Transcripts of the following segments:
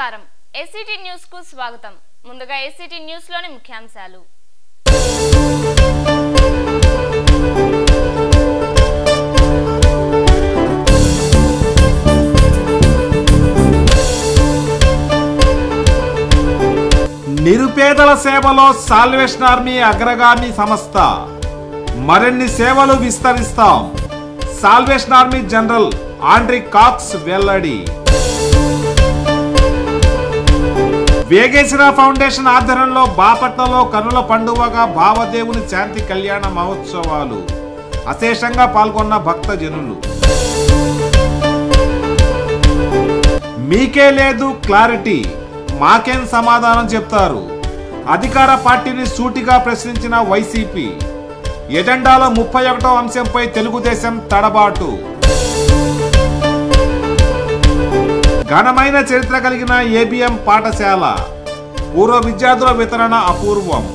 నమస్కారం SCT news కు స్వాగతం ముందుగా ఎస్సిటీ న్యూస్ లోని ముఖ్యాంశాలు నిరుపేదల సేవలో సాల్వేషన్ ఆర్మీ అగ్రగామి సంస్థ మరిన్ని సేవలు విస్తరిస్తాం salvation army general Andre Cox వెల్లడి వేగేశ్వర ఫౌండేషన్ ఆధ్వర్యంలో బాపట్లలో కనుల పండువగా భావదేవుని శాంతి కళ్యాణ మహోత్సవాలు అశేషంగా పాల్గొన్న భక్త జనులు మీకే లేదు క్లారిటీ మాకేం సమాధానం చెప్తారు అధికార పార్టీని సూటిగా ప్రశ్నించిన వైసీపీ ఎజెండాలో ముప్పై ఒకటో అంశంపై తెలుగుదేశం తడబాటు ఘనమైన చరిత్ర కలిగిన ఏబిఎం పాఠశాల పూర్వ విద్యార్థుల వితరణ అపూర్వం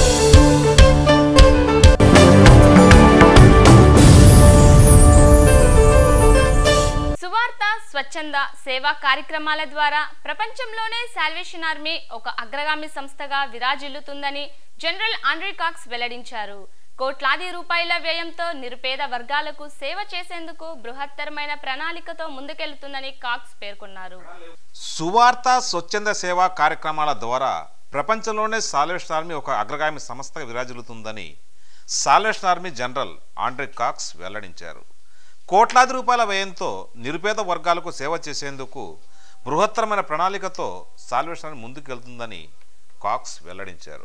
సువార్త స్వచ్ఛంద సేవా కార్యక్రమాల ద్వారా ప్రపంచంలోనే సాల్వేషన్ ఆర్మీ ఒక అగ్రగామి సంస్థగా విరాజిల్లుతుందని జనరల్ ఆండ్రీ కాక్స్ వెల్లడించారు కోట్లాది రూపాయల వ్యయంతో నిరుపేద వర్గాలకు సేవ చేసేందుకు బృహత్తరమైన ప్రణాళికతో ముందుకెళ్తుందని కాక్స్ పేర్కొన్నారు సువార్త స్వచ్ఛంద సేవా కార్యక్రమాల ద్వారా ప్రపంచంలోనే సాల్వేషన్ ఆర్మీ ఒక అగ్రగామి సంస్థగా విరాజిల్లుతుందని Salvation army General Andre Cox వెల్లడించారు కోట్లాది రూపాయల వ్యయంతో నిరుపేద వర్గాలకు సేవ చేసేందుకు బృహత్తరమైన ప్రణాళికతో సాల్వేషన్ ఆర్మీ ముందుకెళ్తుందని కాక్స్ వెల్లడించారు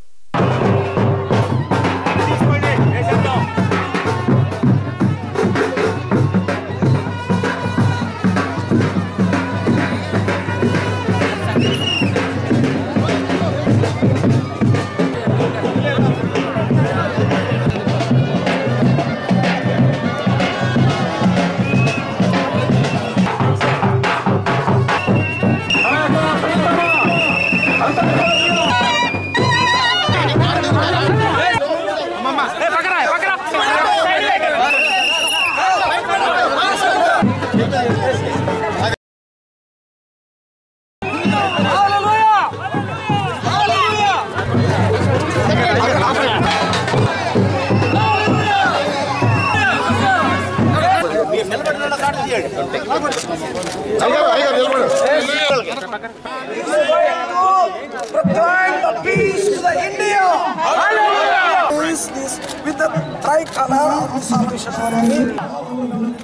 proclaim the peace to the India. Is this with the tricolor of the Salvation Army?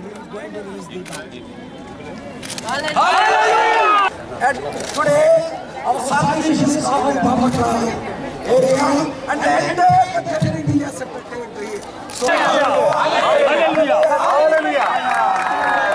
And today, our salvation is all in Babakar area and the entire country is a territory. So, hallelujah. Hallelujah.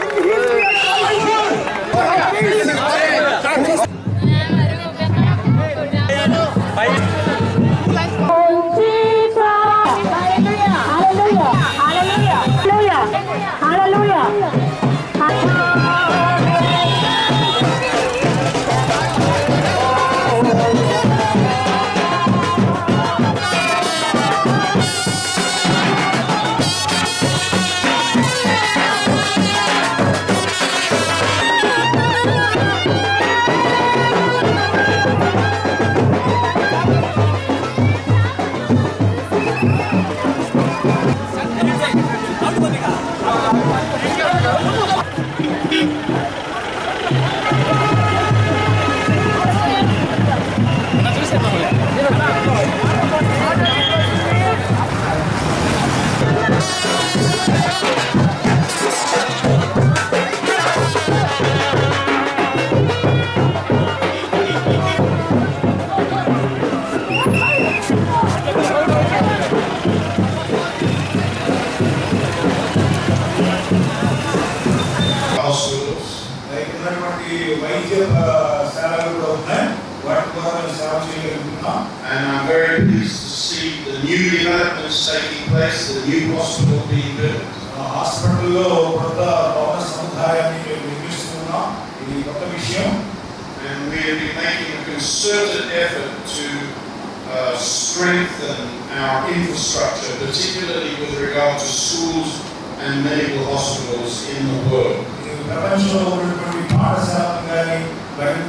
Hospitals ఉన్నటువంటి వైద్య ఆ, శాలలు కూడా ఉన్నాయి వాటి ద్వారా మేము సేవ చేయగలుగుతున్నాం And I'm very pleased to see the new developments taking place, the new hospital being built. ఆ, హాస్పిటల్లో కొత్త భవన సముదాయాన్ని మేము నిర్మిస్తున్నాం ఇది కొత్త విషయం And we have been making a concerted effort to uh, strengthen our infrastructure, particularly with regard to schools and medical hospitals in the world. ఇది ప్రపంచంలో ఉన్నటువంటి పాఠశాలలు కానీ మరి ముఖ్యంగా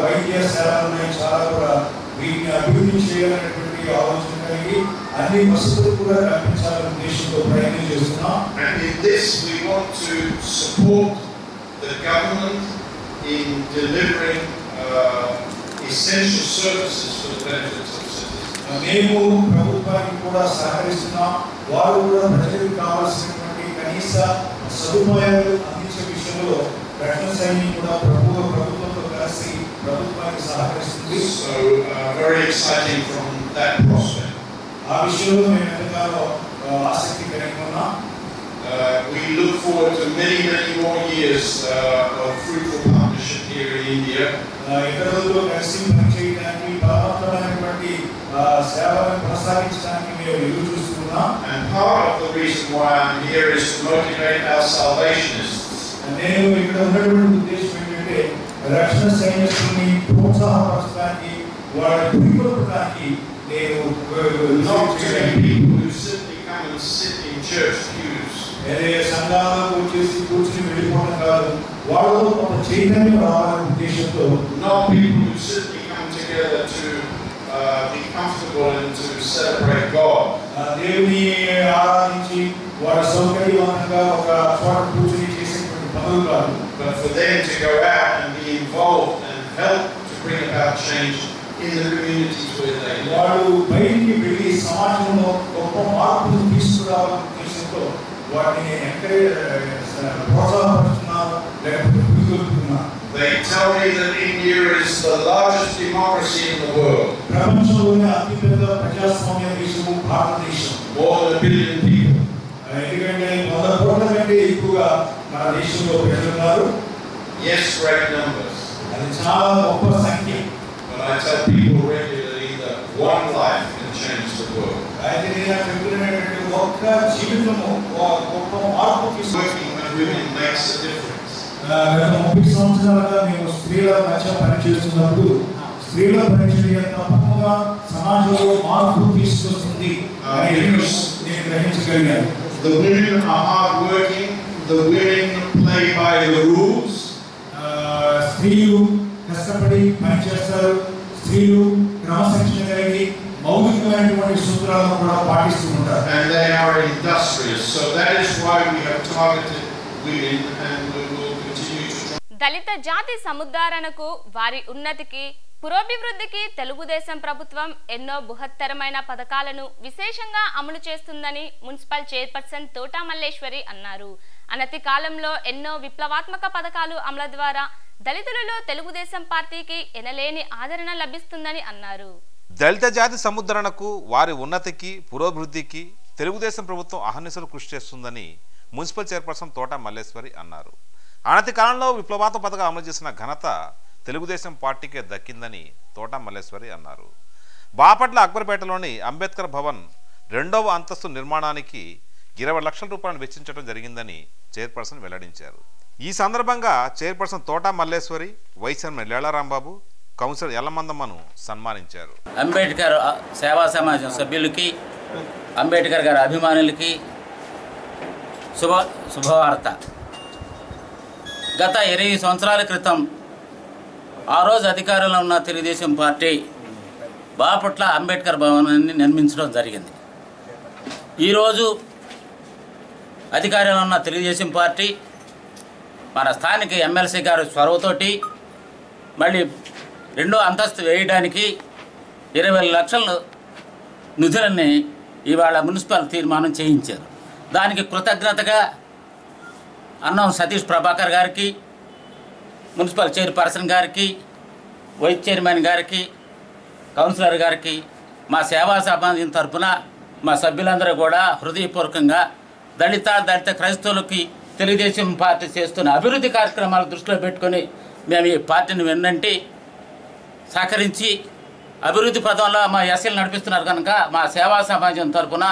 వైద్య సేవలు ఉన్నాయి చాలా కూడా వీటిని అభివృద్ధి చేయాలనేటువంటి ఆలోచన కలిగి అన్ని వసతులు కూడా కల్పించాలనే ఉద్దేశంతో ప్రయత్నం చేస్తున్నాం And in this, we want to support the government in delivering uh, essential services for the benefit of citizens. మేము ప్రభుత్వానికి కూడా సహకరిస్తున్నాం వారు కూడా ప్రజలకు కావాల్సినటువంటి కనీస సదుపాయాలు అందించే విషయంలో రక్షణ సైన్యం కూడా ప్రభు ప్రభుత్వంతో కలిసి ప్రభుత్వానికి సహకరిస్తుంది So, uh, very exciting from that prospect. ఆ విషయంలో మేము ఎంతగానో ఆ, ఆసక్తి కలిగి ఉన్నాం Uh, we look forward to many, many more years uh, of fruitful partnership here in India. ఆ, ఇతరులతో కలిసి పనిచేయడానికి బలవంతమైనటువంటి ఆ, సేవలను కొనసాగించడానికి మేము ఎదురు చూస్తున్నాం And part of the reason why I'm here is to motivate our salvationists నేను ఇక్కడ ఉన్నటువంటి ఉద్దేశం ఏంటంటే రక్షణ సైనికుల్ని ప్రోత్సాహపరచడానికి వాళ్ళని పురికొల్పడానికి నేను not to be people who simply come and sit in church pews. వేరే సంఘాలకు వచ్చేసి కూర్చుని వెళ్ళిపోవడం కాదు వాళ్ళలో కొంత చైతన్యం రావాలనే ఉద్దేశంతో Not people who simply come together to uh, be comfortable and to celebrate God. ఆ, దేవుని ఆరాధించి వాళ్ళ సౌకర్యవంతంగా ఒక చోట కూర్చుని చేసేటువంటి పనులు కాదు but for them to go out and be involved and help to bring about change in the communities where they live. వాళ్ళు బయటికి వెళ్ళి సమాజంలో గొప్ప మార్పులు తీసుకురావాలనే ఉద్దేశంతో వాటిని ఎంకరేజ్ ప్రోత్సాహపరుస్తున్నారు లేకపోతే పురికొల్పుతున్నారు They tell me that India is the largest democracy in the world, ప్రపంచంలోనే అతిపెద్ద ప్రజాస్వామ్య దేశము భారతదేశం more than a billion people. ఎందుకంటే వంద కోట్ల కంటే ఎక్కువగా మన దేశంలో ప్రజలున్నారు Yes, great numbers. అది చాలా గొప్ప సంఖ్య But I tell people regularly that one life can change the world. అయితే నేను చెప్తున్నటువంటి ఒక్క జీవితము ఒక గొప్ప మార్పు తీసుకొచ్చి Working with women makes a difference. గత ముప్పై సంవత్సరాలుగా మేము స్త్రీల మధ్య పనిచేస్తున్నప్పుడు స్త్రీల పనిచేయ తప్పకుండా సమాజంలో మార్పు తీసుకొస్తుంది అని నేను గ్రహించగలిగాను The women are hardworking, the women play by the rules, ఆ, స్త్రీలు కష్టపడి పనిచేస్తారు స్త్రీలు క్రమశిక్షణ కలిగి మౌలికమైనటువంటి సూత్రాలను కూడా పాటిస్తూ ఉంటారు and they are industrious. So that is why we have targeted women and we will continue to try. దళిత జాతి సముద్ధారణకు వారి ఉన్నతికి పురోభివృద్ధికి తెలుగుదేశం ప్రభుత్వం ఎన్నో బృహత్తరమైన పథకాలను విశేషంగా అమలు చేస్తుందని మున్సిపల్ చైర్పర్సన్ తోటా మల్లేశ్వరి అన్నారు అనతి కాలంలో ఎన్నో విప్లవాత్మక పథకాలు అమలు ద్వారా దళితులలో తెలుగుదేశం పార్టీకి ఎనలేని ఆదరణ లభిస్తుందని అన్నారు దళిత జాతి సముద్రణకు వారి ఉన్నతికి పురోభివృద్ధికి తెలుగుదేశం ప్రభుత్వం అహర్నిశలు కృషి చేస్తుందని మున్సిపల్ చైర్పర్సన్ తోట మల్లేశ్వరి అన్నారు అనతి కాలంలో విప్లవాత్మక పథకం అమలు చేసిన ఘనత తెలుగుదేశం పార్టీకే దక్కిందని తోట మల్లేశ్వరి అన్నారు బాపట్ల అక్బర్పేటలోని అంబేద్కర్ భవన్ రెండవ అంతస్తు నిర్మాణానికి ఇరవై లక్షల రూపాయలు వెచ్చించడం జరిగిందని చైర్పర్సన్ వెల్లడించారు ఈ సందర్భంగా chairperson Thota Malleswari vice chairman Lelarambabu councillor ఎల్లమందమ్మను సన్మానించారు అంబేద్కర్ సేవా సమాజం సభ్యులకి అంబేద్కర్ గారి అభిమానులకి శుభ శుభవార్త గత ఇరవై సంవత్సరాల క్రితం ఆ రోజు అధికారంలో ఉన్న తెలుగుదేశం పార్టీ బాపట్ల అంబేద్కర్ భవనాన్ని నిర్మించడం జరిగింది ఈరోజు అధికారంలో ఉన్న తెలుగుదేశం పార్టీ మన స్థానిక ఎమ్మెల్సీ గారి చొరవతోటి మళ్ళీ రెండో అంతస్తు వేయడానికి ఇరవై లక్షలు నిధులని ఇవాళ మున్సిపల్ తీర్మానం చేయించారు దానికి కృతజ్ఞతగా అన్నం సతీష్ ప్రభాకర్ గారికి మున్సిపల్ చైర్పర్సన్ గారికి వైస్ చైర్మన్ గారికి కౌన్సిలర్ గారికి మా సేవా సమాజం తరపున మా సభ్యులందరూ కూడా హృదయపూర్వకంగా దళిత దళిత క్రైస్తవులకి తెలుగుదేశం పార్టీ చేస్తున్న అభివృద్ధి కార్యక్రమాలు దృష్టిలో పెట్టుకొని మేము ఈ పార్టీని వెన్నంటి సహకరించి అభివృద్ధి పదంలో మా ఎస్ఎల్ నడిపిస్తున్నారు కనుక మా సేవా సమాజం తరపున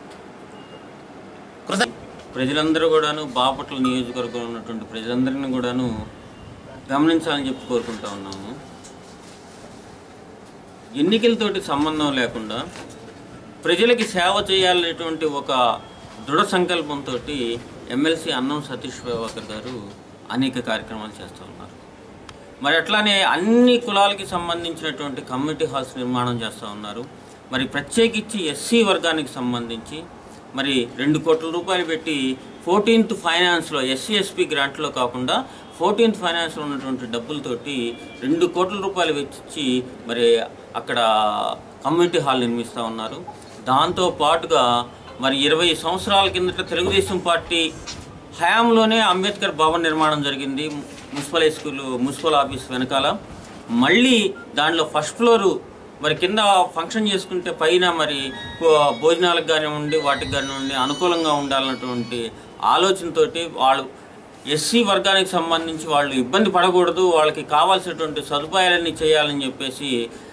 కృత ప్రజలందరూ కూడాను బాపట్ల నియోజకవర్గంలో ఉన్నటువంటి ప్రజలందరినీ కూడాను గమనించాలని చెప్పి కోరుకుంటా ఉన్నాము ఎన్నికలతోటి సంబంధం లేకుండా ప్రజలకి సేవ చేయాలనేటువంటి ఒక దృఢ సంకల్పంతో ఎమ్మెల్సీ అన్నం సతీష్ ప్రభాకర్ గారు అనేక కార్యక్రమాలు చేస్తూ ఉన్నారు మరి అట్లానే అన్ని కులాలకి సంబంధించినటువంటి కమ్యూనిటీ హాల్స్ నిర్మాణం చేస్తూ ఉన్నారు మరి ప్రత్యేకించి ఎస్సీ వర్గానికి సంబంధించి మరి రెండు కోట్ల రూపాయలు పెట్టి ఫోర్టీన్త్ ఫైనాన్స్లో ఎస్సీ ఎస్పీ గ్రాంట్లో కాకుండా ఫోర్టీన్త్ ఫైనాన్స్లో ఉన్నటువంటి డబ్బులతోటి రెండు కోట్ల రూపాయలు వెచ్చించి మరి అక్కడ కమ్యూనిటీ హాల్ నిర్మిస్తూ ఉన్నారు దాంతో పాటుగా మరి ఇరవై సంవత్సరాల కిందట తెలుగుదేశం పార్టీ హయాంలోనే అంబేద్కర్ భవన్ నిర్మాణం జరిగింది municipal high school municipal office వెనకాల మళ్ళీ దాంట్లో ఫస్ట్ ఫ్లోరు మరి కింద ఫంక్షన్ చేసుకుంటే పైన మరి భో- భోజనాలకు కానివ్వండి వాటికి కానివ్వండి అనుకూలంగా ఉండాలన్నటువంటి ఆలోచనతోటి వాళ్ళు ఎస్సీ వర్గానికి సంబంధించి వాళ్ళు ఇబ్బంది పడకూడదు వాళ్ళకి కావాల్సినటువంటి సదుపాయాలన్నీ చేయాలని చెప్పేసి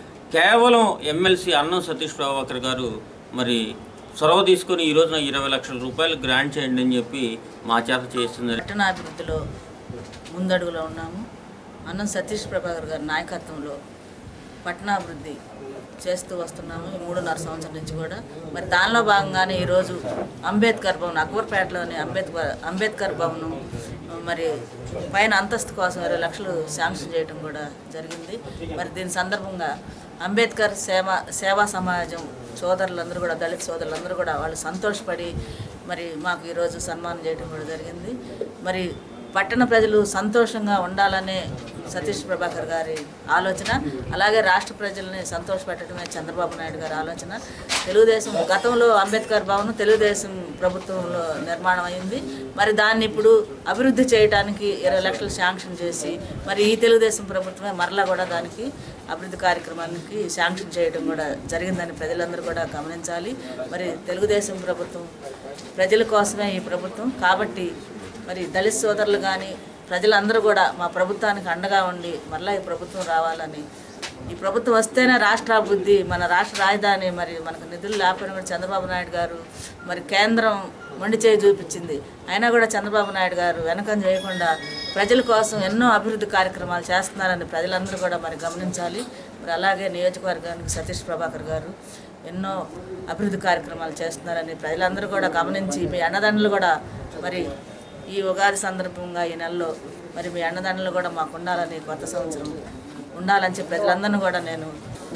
కేవలం ఎమ్మెల్సీ అన్నం సతీష్ ప్రభాకర్ గారు మరి చొరవ తీసుకొని ఈ రోజున ఇరవై లక్షల రూపాయలు గ్రాంట్ చేయండి అని చెప్పి మా చేత చేస్తున్నారు పట్టణాభివృద్ధిలో ముందడుగులో ఉన్నాము అన్నం సతీష్ ప్రభాకర్ గారి నాయకత్వంలో పట్టణాభివృద్ధి చేస్తూ వస్తున్నాము ఈ మూడున్నర సంవత్సరం నుంచి కూడా మరి దానిలో భాగంగానే ఈరోజు అంబేద్కర్ భవన్ అక్బర్పేటలోని అంబేద్కర్ అంబేద్కర్ భవనం మరి పైన అంతస్తు కోసం ఇరవై లక్షలు శాంక్షన్ చేయడం కూడా జరిగింది మరి దీని సందర్భంగా అంబేద్కర్ సేవ సేవా సమాజం సోదరులందరూ కూడా దళిత సోదరులందరూ కూడా వాళ్ళు సంతోషపడి మరి మాకు ఈరోజు సన్మానం చేయడం కూడా జరిగింది మరి పట్టణ ప్రజలు సంతోషంగా ఉండాలనే సతీష్ ప్రభాకర్ గారి ఆలోచన అలాగే రాష్ట్ర ప్రజల్ని సంతోషపెట్టడమే చంద్రబాబు నాయుడు గారి ఆలోచన తెలుగుదేశం గతంలో అంబేద్కర్ భవన్ తెలుగుదేశం ప్రభుత్వంలో నిర్మాణం అయింది మరి దాన్ని ఇప్పుడు అభివృద్ధి చేయడానికి ఇరవై లక్షలు శాంక్షన్ చేసి మరి ఈ తెలుగుదేశం ప్రభుత్వమే మరలా కూడా దానికి అభివృద్ధి కార్యక్రమానికి శాంక్షన్ చేయడం కూడా జరిగిందని ప్రజలందరూ కూడా గమనించాలి మరి తెలుగుదేశం ప్రభుత్వం ప్రజల కోసమే ఈ ప్రభుత్వం కాబట్టి మరి దళిత సోదరులు కానీ ప్రజలందరూ కూడా మా ప్రభుత్వానికి అండగా ఉండి మరలా ఈ ప్రభుత్వం రావాలని ఈ ప్రభుత్వం వస్తేనే రాష్ట్ర అభివృద్ధి మన రాష్ట్ర రాజధాని మరి మనకు నిధులు లేకపోయినా కూడా చంద్రబాబు నాయుడు గారు మరి కేంద్రం మొండి చేయి చూపించింది అయినా కూడా చంద్రబాబు నాయుడు గారు వెనకం చేయకుండా ప్రజల కోసం ఎన్నో అభివృద్ధి కార్యక్రమాలు చేస్తున్నారని ప్రజలందరూ కూడా మరి గమనించాలి మరి అలాగే నియోజకవర్గానికి సతీష్ ప్రభాకర్ గారు ఎన్నో అభివృద్ధి కార్యక్రమాలు చేస్తున్నారని ప్రజలందరూ కూడా గమనించి మీ అన్నదండలు కూడా మరి ఈ ఉగాది సందర్భంగా ఈ నెలలో మరి మీ అన్నదండలు కూడా మాకు ఉండాలని కొత్త సంవత్సరం ఉండాలని చెప్పి ప్రజలందరినీ కూడా నేను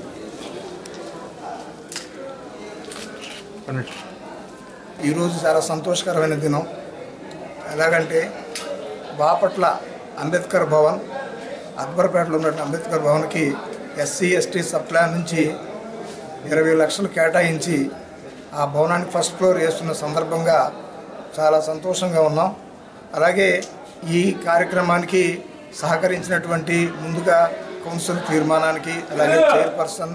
ఈరోజు చాలా సంతోషకరమైన దినం ఎలాగంటే బాపట్ల అంబేద్కర్ భవన్ అక్బర్పేటలో ఉన్న అంబేద్కర్ భవన్కి ఎస్సీ ఎస్టీ సబ్ ప్లాన్ నుంచి ఇరవై లక్షలు కేటాయించి ఆ భవనానికి ఫస్ట్ ఫ్లోర్ వేస్తున్న సందర్భంగా చాలా సంతోషంగా ఉన్నాం అలాగే ఈ కార్యక్రమానికి సహకరించినటువంటి ముందుగా కౌన్సిల్ తీర్మానానికి అలాగే చైర్పర్సన్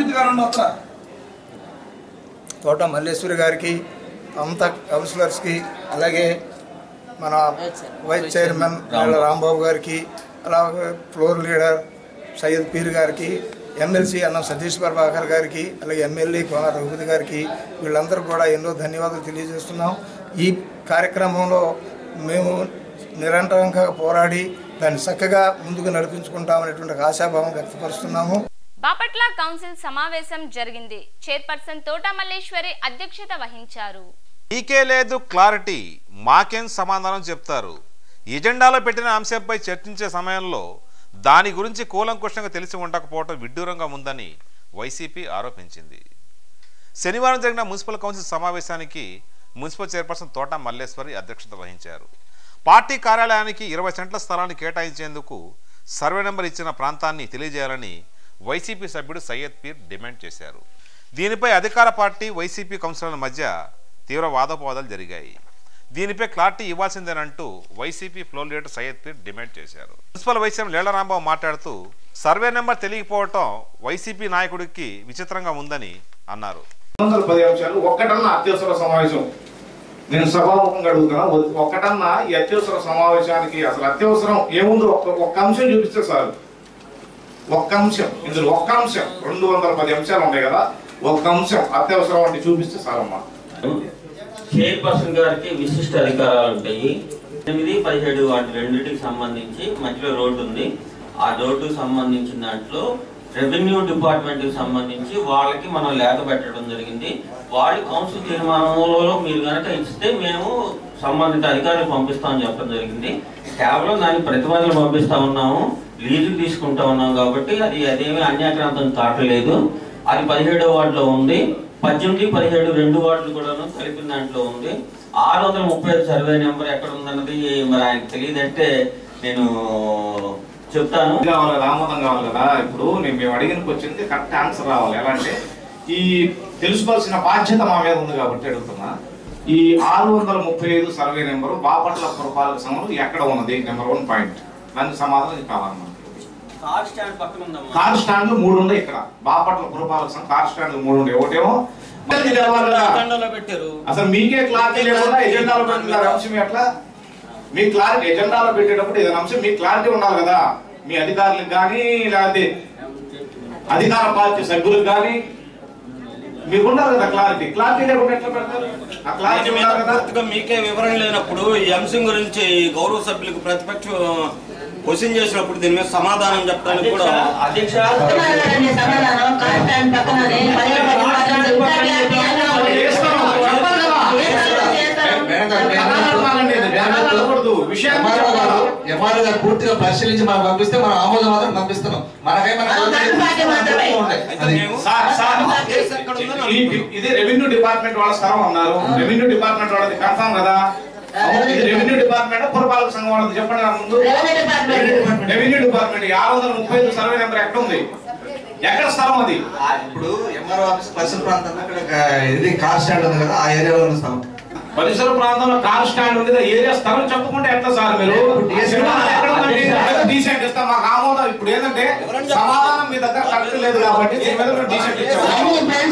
తోట మల్లేశ్వరి గారికి అంతా కౌన్సిలర్స్కి అలాగే మన వైస్ చైర్మన్ రాళ్ళ రాంబాబు గారికి అలాగే ఫ్లోర్ లీడర్ సయ్యద్ పీర్ గారికి ఎమ్మెల్సీ అన్న సతీష్ ప్రభాకర్ గారికి అలాగే ఎమ్మెల్యే కోన రఘుపతి గారికి వీళ్ళందరూ కూడా ఎన్నో ధన్యవాదాలు తెలియజేస్తున్నాం ఈ కార్యక్రమంలో మేము నిరంతరంగా పోరాడి దాన్ని చక్కగా ముందుకు నడిపించుకుంటామనేటువంటి ఒక ఆశాభావం వ్యక్తపరుస్తున్నాము బాపట్ల కౌన్సిల్ సమావేశం జరిగింది చైర్పర్సన్ తోట మల్లేశ్వరి అధ్యక్షత వహించారు మీకే లేదు క్లారిటీ మాకేం సమాధానం చెప్తారు ఎజెండాలో పెట్టిన అంశంపై చర్చించే సమయంలో దాని గురించి కూలంకుషంగా తెలిసి ఉండకపోవడం విడ్డూరంగా ఉందని వైసీపీ ఆరోపించింది శనివారం జరిగిన మున్సిపల్ కౌన్సిల్ సమావేశానికి మున్సిపల్ చైర్పర్సన్ తోట మల్లేశ్వరి అధ్యక్షత వహించారు పార్టీ కార్యాలయానికి ఇరవై సెంట్ల స్థలాన్ని కేటాయించేందుకు సర్వే నెంబర్ ఇచ్చిన ప్రాంతాన్ని తెలియజేయాలని వైసీపీ సభ్యుడు సయ్యద్ పీర్ డిమాండ్ చేశారు దీనిపై అధికార పార్టీ వైసీపీ కౌన్సిలర్ల మధ్య తీవ్ర వాదోపవాదాలు జరిగాయి దీనిపై క్లారిటీ ఇవ్వాల్సిందేనంటూ YCP floor leader Syed Peer demand చేశారు మున్సిపల్ వైసీఎం లీల రాంబాబు మాట్లాడుతూ సర్వే నెంబర్ తెలియకపోవటం వైసీపీ నాయకుడికి విచిత్రంగా ఉందని అన్నారు వందల పది అంశాలు ఒక్కటన్నా అత్యవసర సమావేశం నేను సభాముఖంగా అడుగుతున్నా ఒ- ఒక్కటన్నా ఈ అత్యవసర సమావేశానికి అసలు అత్యవసరం ఏముందో ఒక్క ఒక్క అంశం చూపిస్తే చాలు ఒక్క అంశం ఇందులో ఒక్క అంశం రెండు వందల పది అంశాలు ఉన్నాయి కదా ఒక్క అంశం అత్యవసరం అంటే చూపిస్తే చాలమ్మా చైర్పర్సన్ గారికి విశిష్ట అధికారాలు ఉంటాయి ఎనిమిది పదిహేడు వాటి రెండింటికి సంబంధించి మధ్యలో రోడ్డు ఉంది ఆ రోడ్డుకు సంబంధించిన దాంట్లో రెవెన్యూ డిపార్ట్మెంట్కి సంబంధించి వాళ్ళకి మనం లేఖ పెట్టడం జరిగింది వాళ్ళ కౌన్సిల్ తీర్మానంలో మీరు కనుక ఇస్తే మేము సంబంధిత అధికారులు పంపిస్తామని చెప్పడం జరిగింది కేవలం దానికి ప్రతిపాదనలు పంపిస్తా ఉన్నాము లీజుకి తీసుకుంటా ఉన్నాం కాబట్టి అది అదేమీ అన్యాక్రాంతం కావట్లేదు అది పదిహేడో వార్డులో ఉంది పద్దెనిమిది పదిహేడు రెండు వార్డులు కూడాను కలిపిన దాంట్లో ఉంది ఆరు వందల ముప్పై ఐదు సర్వే నెంబర్ ఎక్కడ ఉందన్నది మరి ఆయనకు తెలియదంటే నేను చెప్తాను కావాలి ఆమోదం కావాలి కదా ఇప్పుడు నేను మేము అడిగిన వచ్చింది కరెక్ట్ ఆన్సర్ రావాలి ఎలా అంటే ఈ తెలుసుకోవాల్సిన బాధ్యత మా మీద ఉంది కాబట్టి అడుగుతున్నా ఈ ఆరు వందల ముప్పై ఐదు సర్వే నెంబరు బాపట్ల పురపాలక సంఘం ఎక్కడ ఉన్నది నెంబర్ వన్ పాయింట్ దానికి సమాధానం కావాలన్నమాట కార్ స్టాండ్ పక్కన ఉందమ్మా కార్ స్టాండ్లు మూడు ఉన్నాయి ఇక్కడ బాపట్ల పురపాలక సంఘం కార్ స్టాండ్లు మూడు ఉన్నాయి ఒకటేమో ఇది తెలవాలి కదా. అఖండంలో పెట్టారు అసలు మీకే క్లారిటీ లేకుండా ఎజెండాలో పెట్టినారు అంశం ఎట్లా మీ క్లారిటీ ఎజెండాలో పెట్టేటప్పుడు ఏదైనా అంశం మీకు క్లారిటీ ఉండాలి కదా మీ అధికారులకు కానీ లేకపోతే అధికార పార్టీ సభ్యులకు కానీ మీకు ఉండాలి కదా క్లారిటీ క్లారిటీ లేకుండా ఎట్లా పెడతారు ఆ క్లారిటీ దీని మీద ఉండాలి కదా పూర్తిగా మీకే వివరణ లేనప్పుడు ఈ అంశం గురించి గౌరవ సభ్యులకు ప్రతిపక్షం క్వశ్చన్ చేసినప్పుడు దీని మీద సమాధానం చెప్పడానికి కూడా అధ్యక్ష సమాధానం సమాధానం కార్ స్టాండ్ పక్కననే పదిహేడు పది మాత్రం చేస్తాం. చెప్పాలి కదా. కథలు అనాలండి ఇది. కథలు అనకూడదు. విషయాన్ని చెప్పాలి. ఎంఆర్ఓ గారు పూర్తిగా పరిశీలించి మనకు పంపిస్తే మనం ఆమోదం మాత్రం పంపిస్తున్నాం మనకేమైనా అది సార్, సార్, ఈ- ఇది రెవెన్యూ డిపార్ట్మెంట్ వాళ్ళ స్థలం అన్నారు రెవెన్యూ డిపార్ట్మెంట్ వాళ్ళది కన్ఫామ్ కదా ఇది రెవెన్యూ డిపార్ట్మెంట్ పురపాలక సంఘం వాళ్ళది చెప్పండి నాకు ముందు రెవెన్యూ డిపార్ట్మెంట్ ఆరు వందల ముప్పై ఐదు సర్వే నెంబర్ ఎక్కడ ఉంది ఎక్కడ స్థలం అది ఇప్పుడు ఎంఆర్ఓ ఆఫీస్ పరిసర ప్రాంతంలో అక్కడ ఒక ఇది కార్ స్టాండ్ ఉంది కదా ఆ ఏరియాలో ఉన్న స్థలం పరిసర ప్రాంతంలో కార్ స్టాండ్ ఉంది ఆ ఏరియా స్థలం చెప్పుకుంటే ఎట్లా సార్ మీరు సినిమా ఎక్కడ ఉందండి? డీసెంట్ ఇస్తాం మాకు ఆమోదం ఇప్పుడు ఏంటంటే సమాధానం మీ దగ్గర కరెక్ట్ లేదు కాబట్టి దీని మీద మేము డీసెంట్ ఇచ్చాము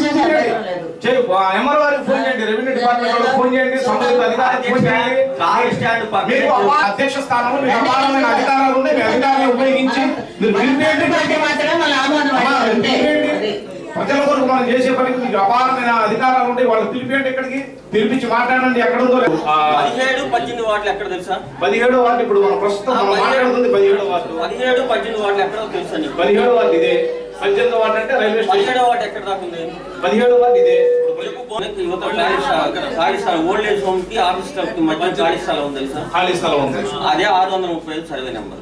ఎంఆర్ వారికి ఫోన్ చేయండి రెవెన్యూ డిపార్ట్మెంట్ వాళ్ళకి ఫోన్ చేయండి సంబంధిత అధికారులకు ఫోన్ చేయండి కార్ స్టాండ్ పక్కన మీకు అపా- అధ్యక్ష స్థానంలో మీకు అపారమైన అధికారాలు ఉన్నాయి మీ అధికారాన్ని ఉపయోగించి మీరు పిలిపేయండి. మాత్రం మన ఆమోదం అమ్మా, మీరు అంతే పిలిపేయండి. ప్రజల కొరకు మనం చేసే పనికి మీకు అపారమైన అధికారాలు ఉంటాయి వాళ్ళు పిలిపేయండి ఇక్కడికి పిలిపించి మాట్లాడండి ఎక్కడ ఉందో లేదు. ఆ, పదిహేడు పద్దెనిమిది వాటిలు ఎక్కడ తెలుసా పదిహేడు వార్డు ఇప్పుడు మనం ప్రస్తుతం మనం మాట్లాడుతుంది పదిహేడు వార్డు పదిహేడు పద్దెనిమిది వాటిలు ఎక్కడో తెలుసా నీకు పదిహేడు వార్డు ఇదే పద్దెనిమిది వార్డు అంటే రైల్వే స్టేషన్ పదిహేడో వాటి ఎక్కడ దాకా ఉంది పదిహేడు వార్డు ఇదే మనకి యువత ఖాళీ స్థలం- ఖాళీ స్థలం ఓల్డ్ ఏజ్ హోమ్ కి ఆఫీస్ స్టాఫ్ కి మధ్య ఖాళీ స్థలం ఉంది తెలుసా ఖాళీ స్థలం ఉంది అదే ఆరు వందల ముప్పై ఐదు సర్వే నెంబర్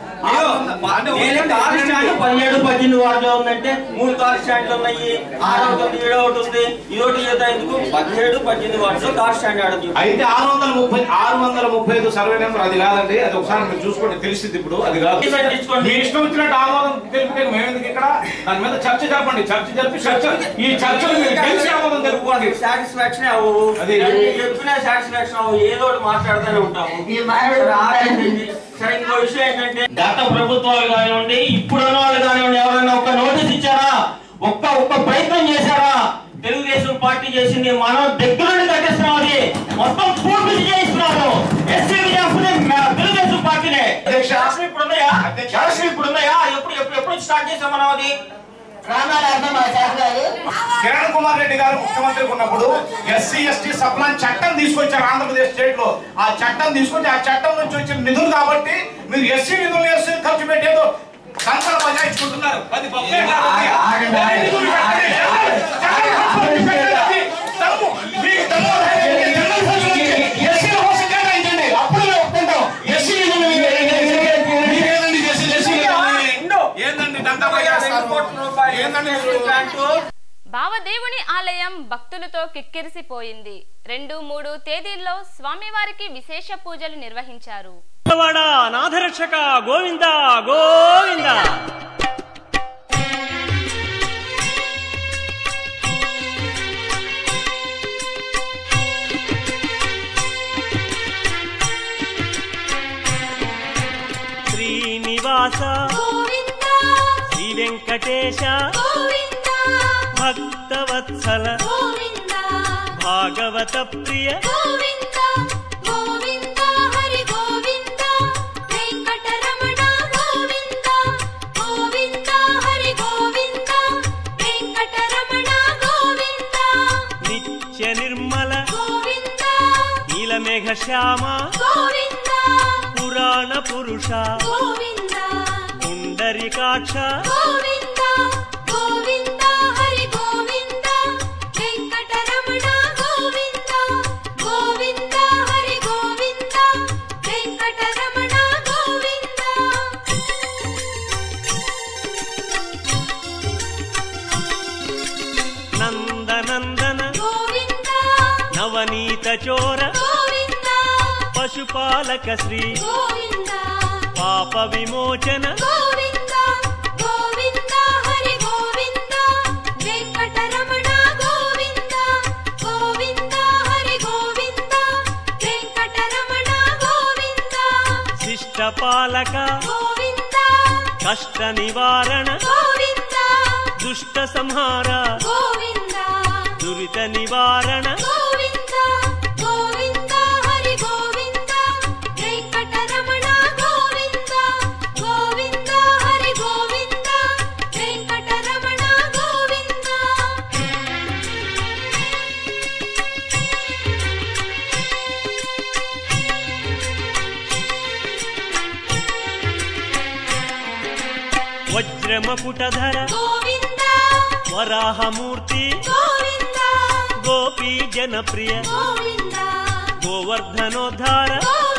నేను కార్ స్టాండ్ పదిహేడు పద్దెనిమిది వార్డులో ఉందంటే మూడు కార్ స్టాండ్లు ఉన్నాయి ఆరో ఒకటి ఏడో ఒకటి ఉంది ఈ ఒకటి చేత ఎందుకు పదిహేడు పద్దెనిమిది వార్డులో కార్ స్టాండ్ ఆడదు అయితే ఆరు వందల ముప్పై ఆరు వందల ముప్పై ఐదు సర్వే నెంబర్ అది కాదండి అది ఒకసారి మీరు చూసుకోండి తెలిసింది ఇప్పుడు అది కాదు మీ ఇష్టం వచ్చినట్టు ఆమోదం తెలిపితే మేము ఎందుకు ఇక్కడ దాని మీద చర్చ జరపండి చర్చ జరిపి చర్చ ఈ చర్చలు మీరు తెలిసి ఆమోదం తెలుపుకోండి సాటిస్ఫాక్షన్ అవ్వు అది- అది చెప్పిన సాటిస్ఫాక్షన్ అవ్వు ఏదో ఒకటి మాట్లాడుతూనే ఉంటాము ఈ మానవుడు సరే, ఆలోచించండి. సరే ఇంకో విషయం ఏంటంటే గత ప్రభుత్వాలు కానివ్వండి ఇప్పుడున్న వాళ్ళు కానివ్వండి ఎవరైనా ఒక్క నోటీస్ ఇచ్చారా ఒక్క ఒక్క ప్రయత్నం చేశారా తెలుగుదేశం పార్టీ చేసింది మనం దగ్గరుండి కట్టిస్తున్నాం అది మొత్తం పూర్తి చేయిస్తున్నారు ఎస్సీ చేస్తుంది తెలుగుదేశం పార్టీనే శాసనం ఇప్పుడు ఉన్నాయా శాసనం ఇప్పుడు ఉన్నాయా ఎప్పుడు ఎప్పుడు ఎప్పుడు స్టార్ట్ చేసాం మనం అది రామారావు మా సార్ గారు కిరణ్ కుమార్ రెడ్డి గారు ముఖ్యమంత్రి ఉన్నప్పుడు ఎస్సీ ఎస్టీ సప్లాన్ చట్టం తీసుకొచ్చారు ఆంధ్రప్రదేశ్ స్టేట్ లో ఆ చట్టం తీసుకొచ్చి ఆ చట్టం నుంచి వచ్చిన నిధులు కాబట్టి మీరు ఎస్సీ నిధులు ఎస్సీ ఖర్చు పెట్టేదో సంకల బజాయించుకుంటున్నారు అది గొప్పే కాదండి. ఎస్సీ నిధులు పెట్టండి. చట్టం ఖర్చు పెట్టండి. దమ్ము. మీకు దమ్ము ఉంటే జనరల్ సభ్యులకి ఎస్సీల కోసం కేటాయించండి. అప్పుడు మేము ఒప్పుకుంటాం. ఎస్సీ నిధులు మీరేనండి ఎస్సీ ఎస్సీ నిధులు? ఏందండి దంతా చేస్తారు ఏందండి మీరు భావదేవుని ఆలయం భక్తులతో కిక్కిరిసిపోయింది రెండు మూడు తేదీల్లో స్వామివారికి విశేష పూజలు నిర్వహించారు వాడ నాథరక్షక గోవింద గోవింద శ్రీనివాస శ్రీ వెంకటేశ భక్తవత్సల భాగవత ప్రియ నిత్య నిర్మల నీలమేఘ శ్యామ పురాణ పురుష పుండరికాక్ష గోవింద హరి గోవింద వెంకటరమణ చోర పశుపాలక శ్రీ పాప విమోచన శిష్టపాలక కష్ట నివారణ దుష్ట సంహార దురిత నివారణ వజ్రమకుటధర వరాహమూర్తి గోపీ జనప్రియ గోవర్ధనోద్ధార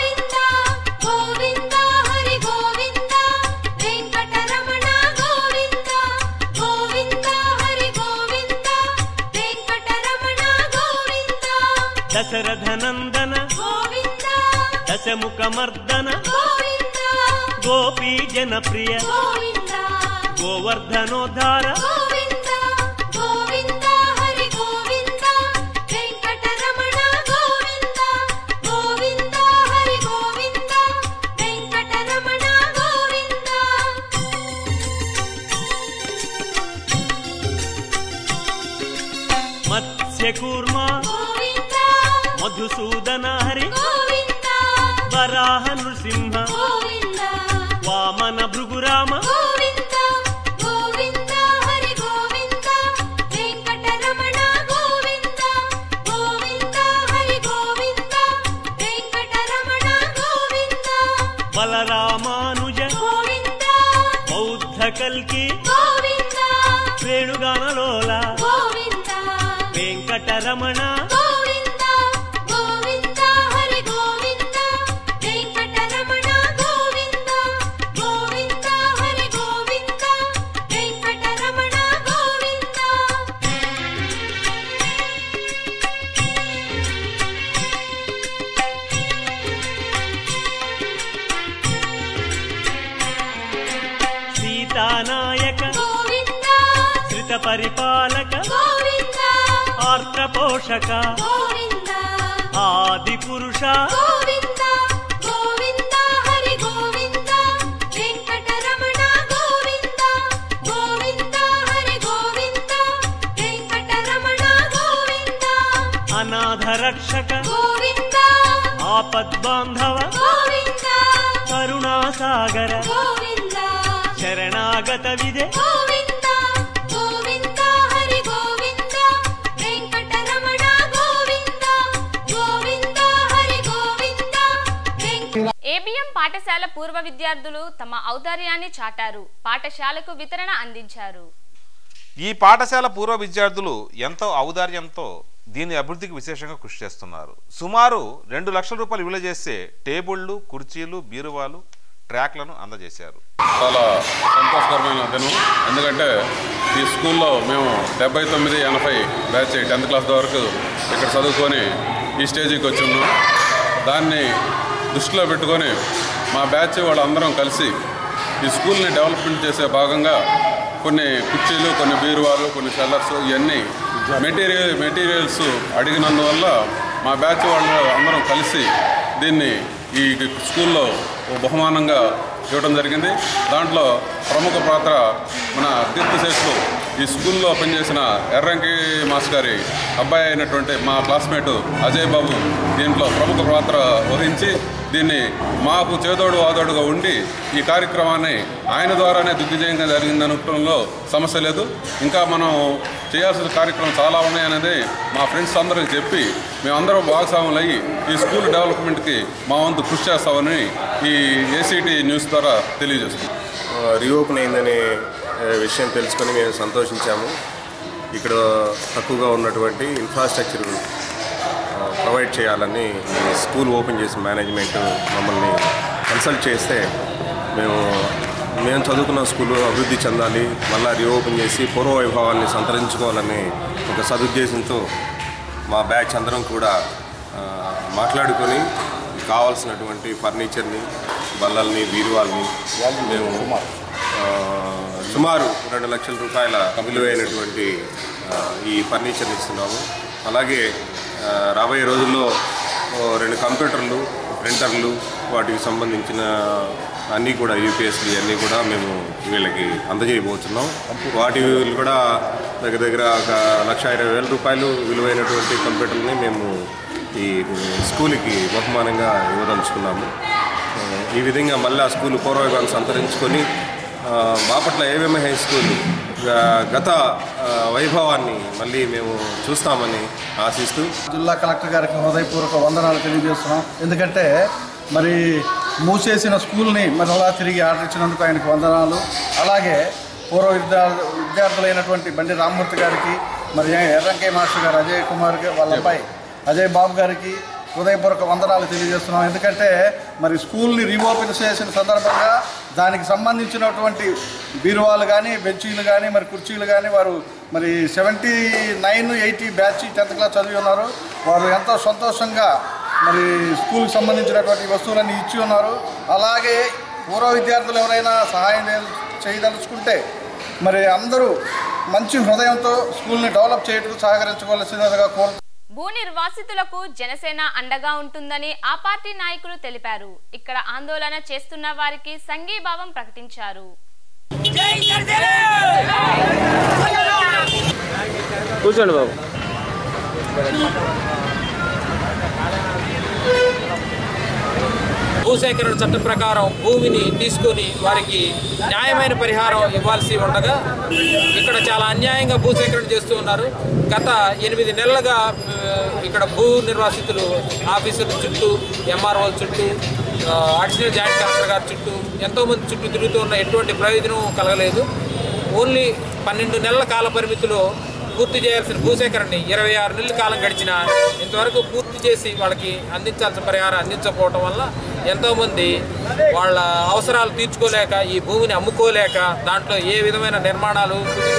దశరథనందన దశముఖమర్దన గోపీ జనప్రియ గోవర్ధనోద్ధార మత్స్యకూర్మ మధుసూదన హరి వరాహ నృసింహ వామన భృగురామ బలరామానుజ బౌద్ధ కల్కి వేణుగానలోల వెంకటరమణ సీతానాయక శ్రిత పరిపాలక ఆర్ద్ర పోషక ఆది పురుష అనాథ రక్షక ఆపద్బాంధవ కరుణాసాగర శరణాగత విదే ఏబిఎం పాఠశాల పూర్వ విద్యార్థులు తమ ఔదార్యాన్ని చాటారు పాఠశాలకు వితరణ అందించారు ఈ పాఠశాల పూర్వ విద్యార్థులు ఎంతో ఔదార్యంతో దీని అభివృద్ధికి విశేషంగా కృషి చేస్తున్నారు సుమారు రెండు లక్షల రూపాయలు విలువ చేసే టేబుళ్లు కుర్చీలు బీరువాలు ట్రాక్లను అందజేశారు చాలా సంతోషకరమైన దినం ఎందుకంటే ఈ స్కూల్లో మేము డెబ్బై తొమ్మిది ఎనభై బ్యాచ్ టెన్త్ క్లాస్ వరకు ఇక్కడ చదువుకొని ఈ స్టేజీకి వచ్చి ఉన్నాం దాన్ని దృష్టిలో పెట్టుకొని మా బ్యాచ్ వాళ్ళందరం కలిసి ఈ స్కూల్ని డెవలప్మెంట్ చేసే భాగంగా కొన్ని కుర్చీలు కొన్ని బీరువాలు కొన్ని షెల్లర్స్ ఇవన్నీ మెటీరియల్ మెటీరియల్స్ అడిగినందువల్ల మా బ్యాచ్ వాళ్ళు అందరం కలిసి దీన్ని ఈ స్కూల్లో ఓ బహుమానంగా ఇవ్వడం జరిగింది దాంట్లో ప్రముఖ పాత్ర మన తీర్థశేషులు ఈ స్కూల్లో పనిచేసిన ఎర్రంకి మాస్ గారి అబ్బాయి అయినటువంటి మా క్లాస్మేట్ అజయ్ బాబు దీంట్లో ప్రముఖ పాత్ర వహించి దీన్ని మాకు చేదోడు వాదోడుగా ఉండి ఈ కార్యక్రమాన్ని ఆయన ద్వారానే దిగ్విజయంగా జరిగింది అనుకోవడంలో సమస్య లేదు ఇంకా మనం చేయాల్సిన కార్యక్రమం చాలా ఉన్నాయనేది మా ఫ్రెండ్స్ అందరికి చెప్పి మేమందరం భాగస్వాములు అయ్యి ఈ స్కూల్ డెవలప్మెంట్కి మా వంతు కృషి చేస్తామని ఈ ఏసీటీ న్యూస్ ద్వారా తెలియజేస్తున్నాం రీఓపెన్ అయిందనే ఆ, విషయం తెలుసుకొని మేము సంతోషించాము ఇక్కడ తక్కువగా ఉన్నటువంటి ఇన్ఫ్రాస్ట్రక్చర్ ఆ, ప్రొవైడ్ చేయాలని ఈ స్కూల్ ఓపెన్ చేసిన మేనేజ్మెంట్ మమ్మల్ని కన్సల్ట్ చేస్తే మేము మేము చదువుకున్న స్కూల్ అభివృద్ధి చెందాలి మళ్ళీ రీఓపెన్ చేసి పూర్వ వైభవాన్ని సంతరించుకోవాలని ఒక సదుద్దేశంతో మా బ్యాచ్ అందరం కూడా ఆ, మాట్లాడుకొని కావాల్సినటువంటి ఫర్నిచర్ని బల్లల్ని బీరువాల్ని మేము ఆ, సుమారు రెండు లక్షల రూపాయల విలువైనటువంటి ఆ, ఈ ఫర్నిచర్ని ఇస్తున్నాము అలాగే ఆ, రాబోయే రోజుల్లో ఓ రెండు కంప్యూటర్లు ప్రింటర్లు వాటికి సంబంధించిన అన్నీ కూడా యూపీఎస్లు అన్నీ కూడా మేము వీళ్ళకి అందజేయబోతున్నాం వాటి కూడా దగ్గర దగ్గర ఒక లక్ష ఇరవై వేల రూపాయలు విలువైనటువంటి కంప్యూటర్ని మేము ఈ స్కూల్కి బహుమానంగా ఇవ్వదలుచుకున్నాము ఆ, ఈ విధంగా మళ్ళీ ఆ స్కూల్ పూర్వభాగం సంతరించుకొని ఆ, బాపట్ల ఏవిఎం హై స్కూల్ గ- గత ఆ, వైభవాన్ని మళ్ళీ మేము చూస్తామని ఆశిస్తూ జిల్లా కలెక్టర్ గారికి హృదయపూర్వక వందనాలు తెలియజేస్తున్నాం ఎందుకంటే మరి మూసేసిన స్కూల్ని మరి అలా తిరిగి ఆర్డర్ ఇచ్చినందుకు ఆయనకు వందనాలు అలాగే పూర్వ విద్యా విద్యార్థులైనటువంటి బండి రామ్మూర్తి గారికి మరి ఎర్రంకే మాస్టర్ గారు అజయ్ కుమార్ గారు వాళ్ళ అబ్బాయి అజయ్ బాబు గారికి హృదయపూర్వక వందనాలు తెలియజేస్తున్నాం ఎందుకంటే మరి స్కూల్ని రీఓపెన్ చేసిన సందర్భంగా దానికి సంబంధించినటువంటి బీరువాలు కానీ బెంచీలు కానీ మరి కుర్చీలు కానీ వారు మరి seventy nine eighty batch tenth class చదివి ఉన్నారు వారు ఎంతో సంతోషంగా మరి స్కూల్కి సంబంధించినటువంటి వస్తువులన్నీ ఇచ్చి ఉన్నారు అలాగే పూర్వ విద్యార్థులు ఎవరైనా సహాయం చేయ- చేయదలుచుకుంటే మరి అందరూ మంచి హృదయంతో స్కూల్ని డెవలప్ చేయటకు సహకరించవలసిందిగా కోరు భూ నిర్వాసితులకు జనసేన అండగా ఉంటుందని ఆ పార్టీ నాయకులు తెలిపారు ఇక్కడ ఆందోళన చేస్తున్న వారికి సంఘీభావం ప్రకటించారు కూర్చోండి బాబు భూసేకరణ చట్టం ప్రకారం భూమిని తీసుకొని వారికి న్యాయమైన పరిహారం ఇవ్వాల్సి ఉండగా ఇక్కడ చాలా అన్యాయంగా భూసేకరణ చేస్తూ ఉన్నారు గత ఎనిమిది నెలలుగా ఆ, ఇక్కడ భూ నిర్వాసితులు ఆఫీసుల చుట్టూ ఎంఆర్ఓల చుట్టూ ఆ, అడిషనల్ జాయింట్ కలెక్టర్ గారి చుట్టూ ఎంతోమంది చుట్టూ తిరుగుతూ ఉన్న ఎటువంటి ప్రయోజనం కలగలేదు ఓన్లీ పన్నెండు నెలల కాల పరిమితిలో పూర్తి చేయాల్సిన భూసేకరణని ఇరవై ఆరు నెలల కాలం గడిచినా ఇంతవరకు పూర్తి చేసి వాళ్ళకి అందించాల్సిన పరిహారం అందించకపోవటం వల్ల ఎంతోమంది వాళ్ళ అవసరాలు తీర్చుకోలేక ఈ భూమిని అమ్ముకోలేక దాంట్లో ఏ విధమైన నిర్మాణాలు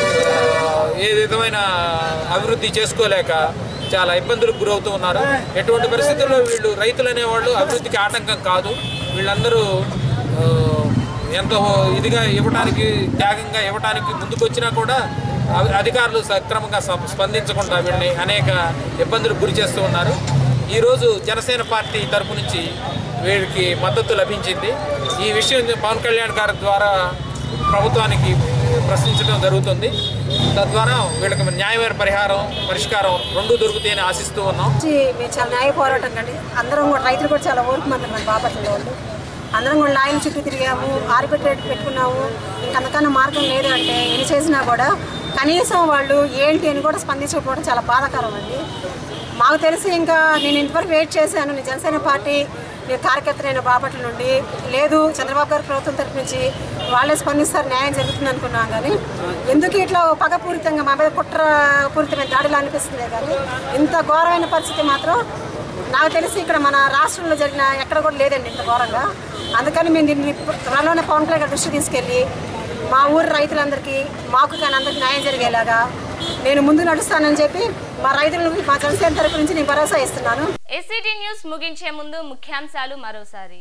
ఆ, ఏ విధమైన అభివృద్ధి చేసుకోలేక చాలా ఇబ్బందులకు గురవుతూ ఉన్నారు ఎటువంటి పరిస్థితుల్లో వీళ్ళు రైతులు అనేవాళ్ళు అభివృద్ధికి ఆటంకం కాదు వీళ్ళందరూ ఆ, ఎంతో ఇదిగా ఇవ్వడానికి త్యాగంగా ఇవ్వడానికి ముందుకొచ్చినా కూడా అవి- అధికారులు సక్రమంగా స్ప- స్పందించకుండా వీళ్ళని అనేక ఇబ్బందులకు గురి చేస్తూ ఉన్నారు ఈరోజు జనసేన పార్టీ తరపు నుంచి వీరికి మద్దతు లభించింది ఈ విషయం పవన్ కళ్యాణ్ గారి ద్వారా ప్రభుత్వానికి ప్రశ్నించడం జరుగుతుంది తద్వారా వీళ్ళకి న్యాయమైన పరిహారం పరిష్కారం రెండు దొరుకుతాయని ఆశిస్తూ ఉన్నాం వచ్చి మేము చాలా న్యాయ పోరాటం కండి అందరం కూడా రైతులు కూడా చాలా ఓర్పు మంది మన బాపట్ల వాళ్ళు అందరం కూడా లాయన చుట్టూ తిరిగాము ఆరిపెట్టి రేటు పెట్టుకున్నాము ఇంకా అంతకన్నా మార్గం లేదు అంటే ఎన్ని చేసినా కూడా కనీసం వాళ్ళు ఏంటి అని కూడా స్పందించకపోవడం చాలా బాధాకరం అండి మాకు తెలిసి ఇంకా నేను ఇంతవరకు వెయిట్ చేశాను నేను జనసేన పార్టీ నేను కార్యకర్తనైన బాపట్ల నుండి లేదు చంద్రబాబు గారి ప్రభుత్వం తరపు నుంచి వాళ్ళే స్పందిస్తారు న్యాయం జరుగుతుంది అనుకున్నాం కానీ ఎందుకు ఇట్లా పగపూరితంగా మా మీద కుట్ర పూరితమైన దాడిలా అనిపిస్తుంది కానీ ఇంత ఘోరమైన పరిస్థితి మాత్రం నాకు తెలిసి ఇక్కడ మన రాష్ట్రంలో జరిగిన ఎక్కడ కూడా లేదండి ఇంత ఘోరంగా అందుకని మేము దీన్ని త్వరలోనే పవన్ కళ్యాణ్ గారి దృష్టి తీసుకెళ్ళి మా ఊరు రైతులందరికీ మాకు కానీ అందరికీ న్యాయం జరిగేలాగా నేను ముందు నడుస్తానని చెప్పి మా రైతులకు మా జనసేన తరపు నుంచి నేను భరోసా ఇస్తున్నాను ఎస్సీటీ న్యూస్ ముగించే ముందు ముఖ్యాంశాలు మరోసారి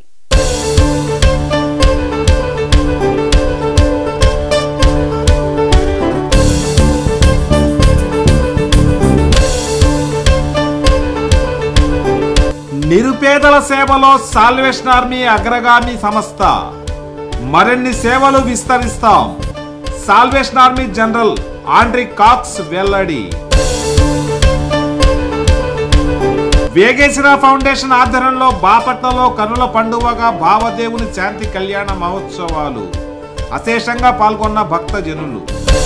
నిరుపేదల సేవలో సాల్వేషన్ ఆర్మీ అగ్రగామి సంస్థ మరిన్ని సేవలు విస్తరిస్తాం salvation army general Andre Cox వెల్లడి వేగేశ్వర ఫౌండేషన్ ఆధ్వర్యంలో బాపట్లలో కనుల పండువగా భావదేవుని శాంతి కళ్యాణ మహోత్సవాలు అశేషంగా పాల్గొన్న భక్త జనులు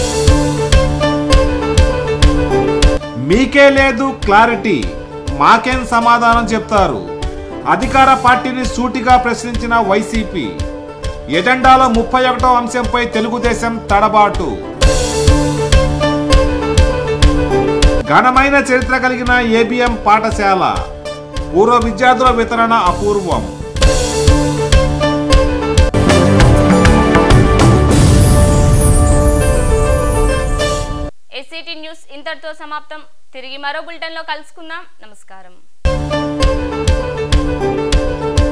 మీకే లేదు క్లారిటీ మాకేం సమాధానం చెప్తారు అధికార పార్టీని సూటిగా ప్రశ్నించిన వైసీపీ ఎజెండాలో ముప్పై ఒకటో అంశంపై తెలుగుదేశం తడబాటు ఘనమైన చరిత్ర కలిగిన ఏబిఎం పాఠశాల పూర్వ విద్యార్థుల వితరణ అపూర్వం ఎస్సీటీ న్యూస్ ఇంతటితో సమాప్తం తిరిగి మరో బులెటిన్లో కలుసుకుందాం నమస్కారం